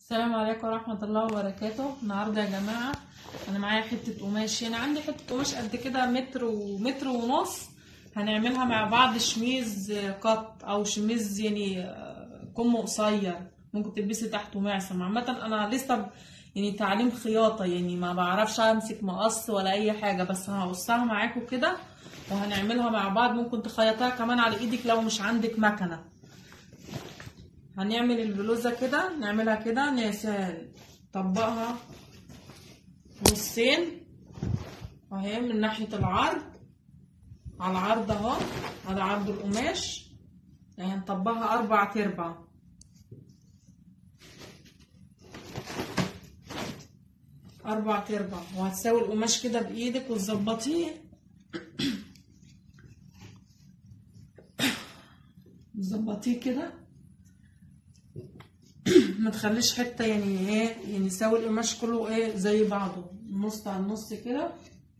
السلام عليكم ورحمة الله وبركاته النهاردة يا جماعة أنا معايا حتة قماش هنا عندي حتة قماش قد كده متر ومتر ونص هنعملها مع بعض شميز قط أو شميز يعني آه، كم قصير ممكن تلبسي تحته معصم عامة أنا لسه ب- يعني تعليم خياطة يعني ما بعرفش أمسك مقص ولا أي حاجة بس هقصها معاكم كده وهنعملها مع بعض ممكن تخيطها كمان على إيدك لو مش عندك مكنة هنعمل البلوزة كده نعملها كده نطبقها نصين اهي من ناحية العرض على العرض اهو على عرض القماش يعني هنطبقها اربع تربع اربع تربع وهتساوي القماش كده بايدك وتظبطيه تظبطيه كده ما تخليش حته يعني ايه يعني يساوي القماش كله ايه زي بعضه نص على النص كده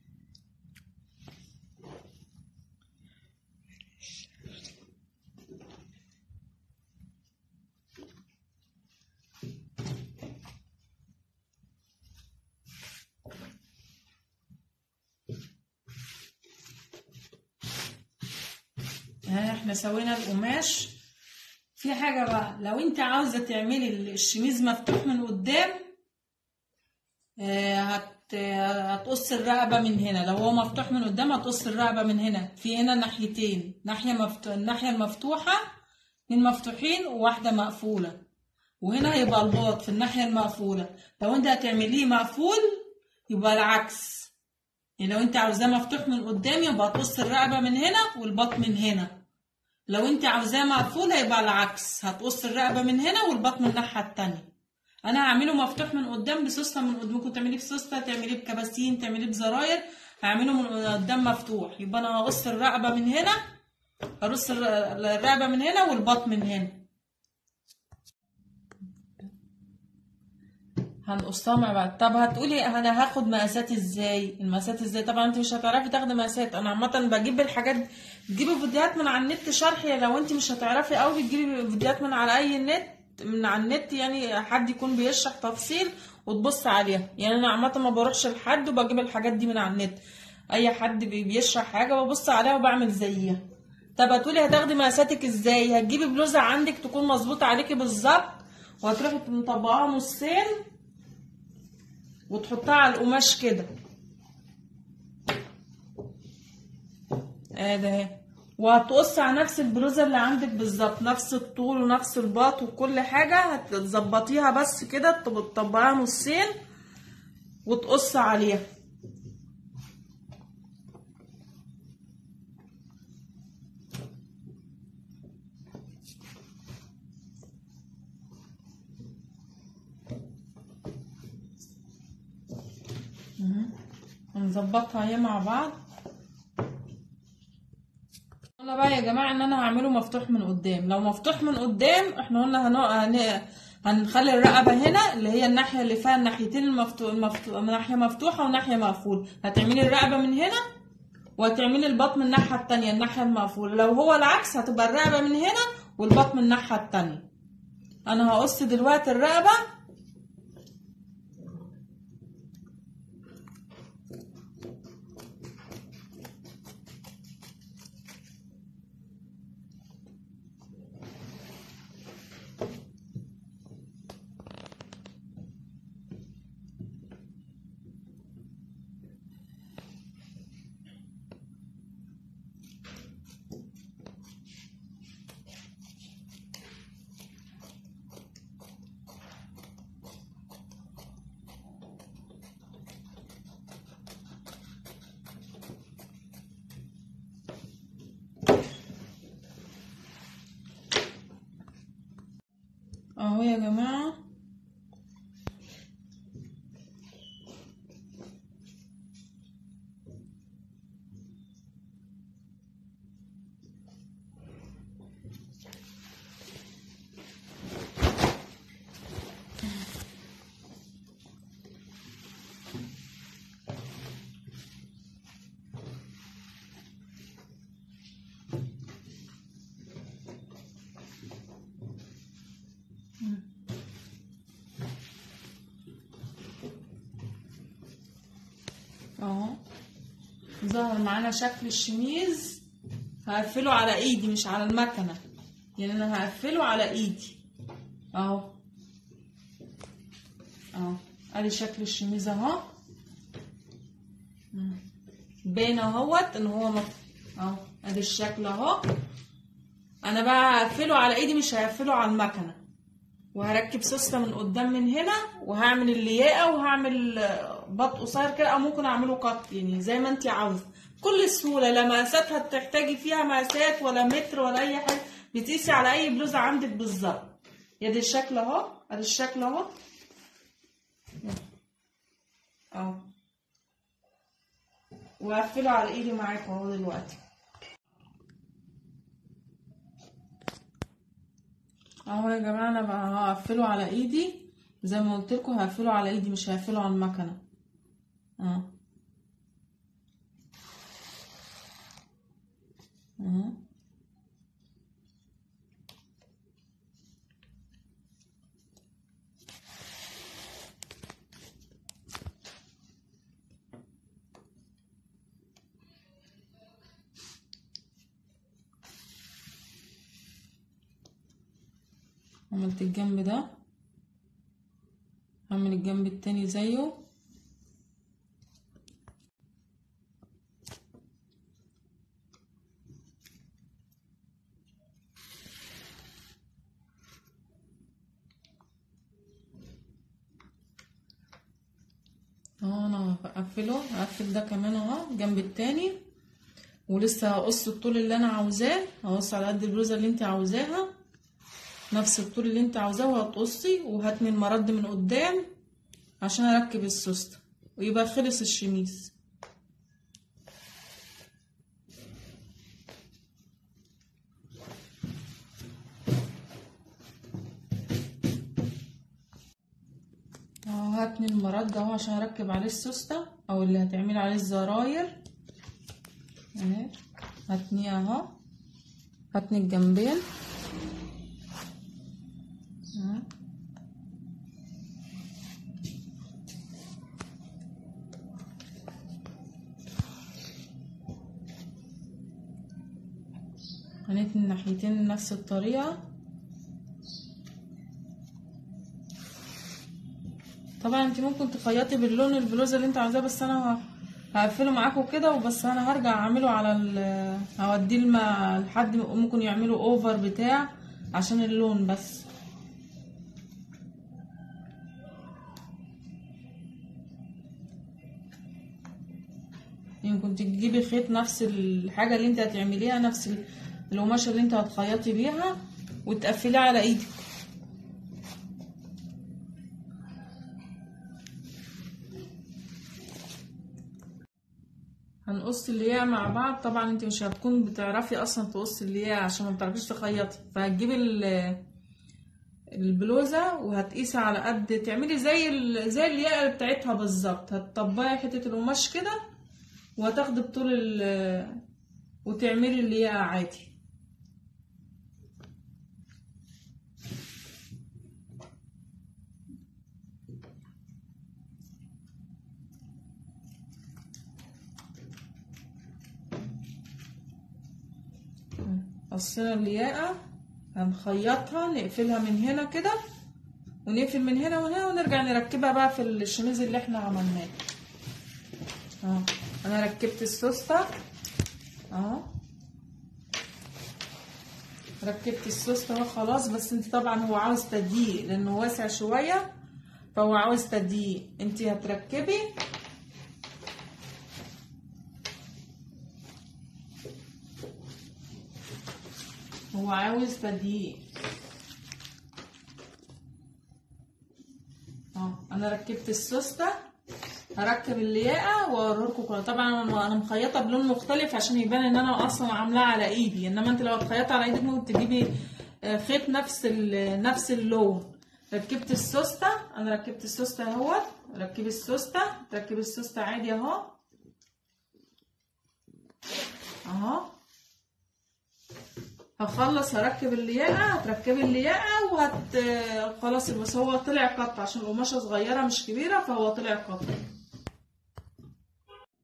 ها احنا سوينا القماش في حاجة بقى لو انت عاوزة تعملي الشميز مفتوح من قدام آه، هت هتقص الرقبة من هنا لو هو مفتوح من قدام هتقص الرقبة من هنا في هنا ناحيتين ناحية مفتوح الناحية المفتوحة اتنين مفتوحين وواحدة مقفولة وهنا هيبقى الباط في الناحية المقفولة لو انت هتعمليه مقفول يبقى العكس يعني لو انت عاوزاه مفتوح من قدام يبقى هتقص الرقبة من هنا والباط من هنا لو انت عاوزاه مقفول هيبقى العكس هتقص الرقبه من هنا والبطن من الناحيه التانية انا هعمله مفتوح من قدام بسوسته من قدام ممكن تعمليه بسوسته تعمليه بكباسين تعمليه بزراير هعمله من قدام مفتوح يبقى انا هقص الرقبه من هنا هرص الر- الرقبه من هنا والبطن من هنا هنقصها مع بعض طب هتقولي انا هاخد مقاسات ازاي المقاسات ازاي طبعا انت مش هتعرفي تاخدي مقاسات انا عامه بجيب الحاجات تجيبي فيديوهات من على النت شرح لو انت مش هتعرفي قوي تجيبي فيديوهات من على اي نت من على النت يعني حد يكون بيشرح تفصيل وتبص عليها يعني انا عامه ما بروحش لحد وبجيب الحاجات دي من على النت اي حد بي- بيشرح حاجه ببص عليها وبعمل زيها طب هتقولي هتاخدي مقاساتك ازاي هتجيبي بلوزه عندك تكون مظبوطه عليكي بالظبط وهتروحي مطبقاها نصين وتحطها على القماش كده ادي اهي وهتقص على نفس البلوزه اللي عندك بالظبط نفس الطول ونفس الباط وكل حاجه هتظبطيها بس كده تب- تطبقيها نصين وتقص عليها مهم. هنظبطها اهي مع بعض قلنا بقى يا جماعه ان انا هعمله مفتوح من قدام لو مفتوح من قدام احنا قلنا هن... هن... هنخلي الرقبه هنا اللي هي الناحيه اللي فيها الناحيتين المفتو... المفتو... ناحيه مفتوحه وناحيه مقفول هتعملي الرقبه من هنا وهتعملي البطن من الناحيه التانية الناحيه المقفوله لو هو العكس هتبقى الرقبه من هنا والبطن من الناحيه التانية انا هقص دلوقتي الرقبه اهو يا جماعه اهو ظهر معانا شكل الشميز هقفله على ايدي مش على المكنة يعني انا هقفله على ايدي اهو اهو ادي شكل الشميز اهو مم. باين اهوت ان هو مف... اهو ادي الشكل اهو انا بقى هقفله على ايدي مش هقفله على المكنة وهركب سوسته من قدام من هنا وهعمل اللياقه وهعمل آه، بط قصير كده او ممكن اعمله قط يعني زي ما انت عاوزه بكل سهوله لا مقاسات هتحتاجي فيها مقاسات ولا متر ولا اي حاجه بتقيسي على اي بلوزه عندك بالظبط يا دي الشكل اهو ادي الشكل اهو اهو وهقفله على ايدي معاكم اهو دلوقتي اهو يا جماعه انا بقى هقفله على ايدي زي ما قلت لكم هقفله على ايدي مش هقفله على المكنه اه اهو عملت الجنب ده هعمل الجنب التاني زيه اهو انا هقفله هقفل ده كمان اهو الجنب التاني ولسه هقص الطول اللي انا عاوزاه هقص على قد البلوزه اللي انت عاوزاها نفس الطول اللي انت عاوزاه وهتقصي وهاتني المرد من قدام عشان اركب السوسته ويبقى خلص الشميز اهو هاتني المرد اهو عشان اركب عليه السوسته او اللي هتعملي عليه الزراير اهي هاتني اهو هاتني الجنبين اهو. هنتني الناحيتين نفس الطريقة طبعا انت ممكن تخيطي باللون البلوزة اللي انت عاوزاه بس انا ه- هقفله معاكم كده وبس انا هرجع اعمله على ال هوديه لما لحد ممكن يعملوا اوفر بتاع عشان اللون بس يمكن تجيبي خيط نفس الحاجة اللي انت هتعمليها نفس ال- القماشة اللي انت هتخيطي بيها وتقفليها على ايدك هنقص الياقة مع بعض طبعا انت مش هتكون بتعرفي اصلا تقصي الياقة عشان ما بتعرفيش تخيطي فهتجيبي ال- البلوزة وهتقيسي على قد تعملي زي ال... زي الياقة بتاعتها بالظبط هتطبقي حتة القماش كده وهتاخدي بطول ال وتعملي الياقة عادي قصينا الياقة هنخيطها نقفلها من هنا كده ونقفل من هنا وهنا ونرجع نركبها بقى في الشميز اللي احنا عملناه اهو انا ركبت السوسته اهو ركبت السوسته اهو خلاص بس انت طبعا هو عاوز تدقيق لانه واسع شويه فهو عاوز تدقيق انت هتركبي هو عاوز تدقيق اه انا ركبت السوسته هركب اللياقه واوريكم طبعا انا أنا مخيطه بلون مختلف عشان يبان ان انا اصلا عاملاها على ايدي انما انت لو هتخيطي على ايدك ممكن تجيبي آه، خيط نفس ال- نفس اللون ركبت السوسته انا ركبت السوسته اهوت ركبي السوسته تركبي السوسته عادي اهو اهو هخلص هركب اللياقة هتركبي اللياقة وهت خلاص بس هو طلع قط عشان القماشة صغيرة مش كبيرة فهو طلع قط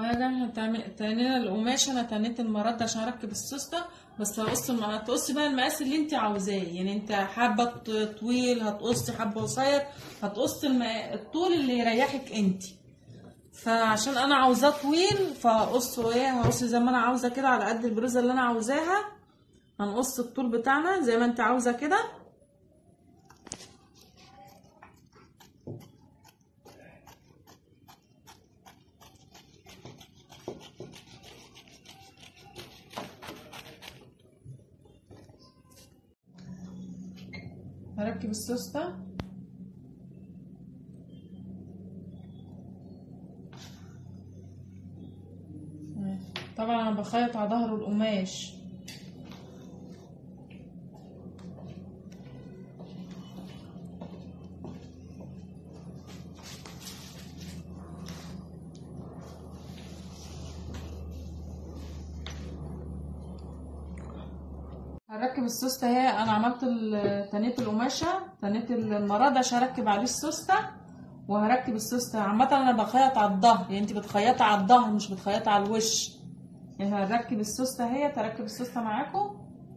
انا ده احنا تعمل- تنينا القماش انا تنيت المرد عشان اركب السوسته بس هقص الم- هتقصي بقى المقاس اللي انت عاوزاه يعني انت حابه ط- طويل هتقصي حابه قصير هتقصي المقا- الطول اللي يريحك انت فعشان انا عاوزاه طويل فهقصه ايه هقص زي ما انا عاوزه كده على قد البلوزه اللي انا عاوزاها هنقص الطول بتاعنا زي ما انت عاوزه كده هركب السوسته طبعا انا بخيط على ظهر القماش هركب السوسته اهي انا عملت ال- تنيت القماشه تنيت المراد عشان اركب عليه السوسته وهركب السوسته عامه انا بخيط على الظهر يعني انت بتخيطي على الظهر مش بتخيطي على الوش يعني هركب السوسته اهي تركب السوسته معاكم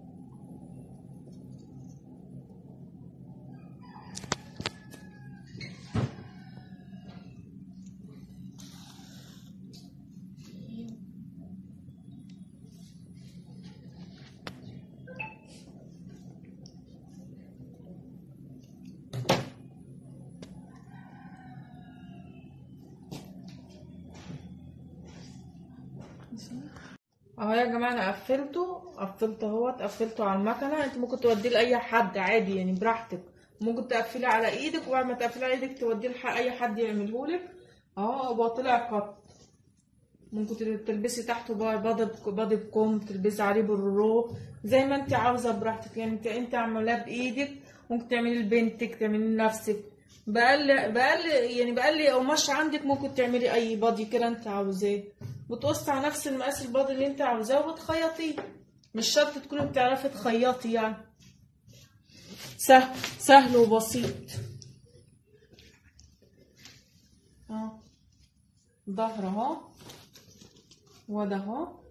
اهو يا جماعه انا قفلته قفلته اهوت قفلته على المكنه انت ممكن توديه لاي حد عادي يعني براحتك ممكن تقفليه على ايدك وبعد ما تقفليه على ايدك توديه لح- اي حد يعملهولك اهو هو طلع قط ممكن تل- تلبسي تحته بقى بادي بك- بادي بكم تلبسي عليه بالرو زي ما انت عاوزه براحتك يعني انت انت عاملاه بايدك ممكن تعملي لبنتك تعملي لنفسك بقل بقل يعني بقل قماش عندك ممكن تعملي اي بادي كده انت عاوزاه وتقصي على نفس المقاس البادي اللي انت عاوزاه وتخيطيه مش شرط تكوني بتعرفي تخيطي يعني سهل سهل وبسيط اه ظهر اهو وده اهو